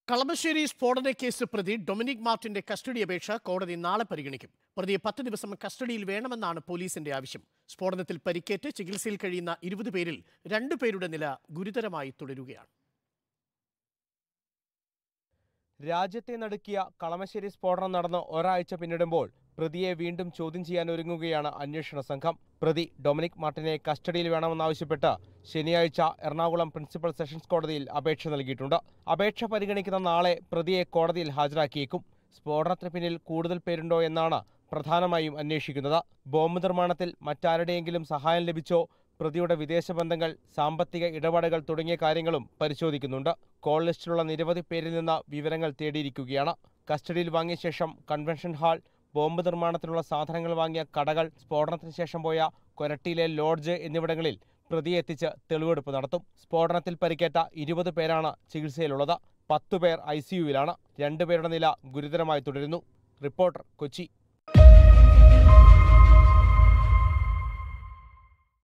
കളമശ്ശേരി സ്ഫോടന കേസ് പ്രതി Dominic മാർട്ടിന്റെ custody അപേക്ഷ കോടതി നാളെ പരിഗണിക്കും പ്രതിയെ പത്ത് ദിവസം കസ്റ്റഡിയിൽ വേണമെന്നാണ് പോലീസിന്റെ ആവശ്യം സ്ഫോടനത്തിൽ പരിക്കേറ്റ് ചികിത്സയിൽ കഴിയുന്ന ഇരുപത് പേരിൽ രണ്ടുപേരുടെ നില ഗുരുതരമായി തുടരുകയാണ് രാജ്യത്തെ നടുക്കിയ കളമശ്ശേരി സ്ഫോടനം നടന്ന് ഒരാഴ്ച പിന്നിടുമ്പോൾ പ്രതിയെ വീണ്ടും ചോദ്യം ചെയ്യാൻ ഒരുങ്ങുകയാണ് അന്വേഷണ സംഘം പ്രതി ഡൊമിനിക് മാർട്ടിനെ കസ്റ്റഡിയിൽ വേണമെന്നാവശ്യപ്പെട്ട് ശനിയാഴ്ച എറണാകുളം പ്രിൻസിപ്പൽ സെഷൻസ് കോടതിയിൽ അപേക്ഷ നൽകിയിട്ടുണ്ട് അപേക്ഷ പരിഗണിക്കുന്ന നാളെ പ്രതിയെ കോടതിയിൽ ഹാജരാക്കിയേക്കും സ്ഫോടനത്തിന് പിന്നിൽ കൂടുതൽ പേരുണ്ടോ എന്നാണ് പ്രധാനമായും അന്വേഷിക്കുന്നത് ബോംബ് നിർമ്മാണത്തിൽ മറ്റാരുടെയെങ്കിലും സഹായം ലഭിച്ചോ പ്രതിയുടെ വിദേശ ബന്ധങ്ങൾ സാമ്പത്തിക ഇടപാടുകൾ തുടങ്ങിയ കാര്യങ്ങളും പരിശോധിക്കുന്നുണ്ട് കോൾ ലിസ്റ്റിലുള്ള നിരവധി പേരിൽ നിന്ന് വിവരങ്ങൾ തേടിയിരിക്കുകയാണ് കസ്റ്റഡിയിൽ വാങ്ങിയ ശേഷം കൺവെൻഷൻ ഹാൾ ബോംബ് നിർമ്മാണത്തിനുള്ള സാധനങ്ങൾ വാങ്ങിയ കടകൾ സ്ഫോടനത്തിന് ശേഷം പോയ കൊരട്ടിയിലെ ലോഡ്ജ് എന്നിവിടങ്ങളിൽ പ്രതിയെ എത്തിച്ച് തെളിവെടുപ്പ് നടത്തും സ്ഫോടനത്തിൽ പരിക്കേറ്റ ഇരുപത് പേരാണ് ചികിത്സയിലുള്ളത് പത്തുപേർ ഐ സിയുവിലാണ് രണ്ടുപേരുടെ നില ഗുരുതരമായി തുടരുന്നു റിപ്പോർട്ടർ കൊച്ചി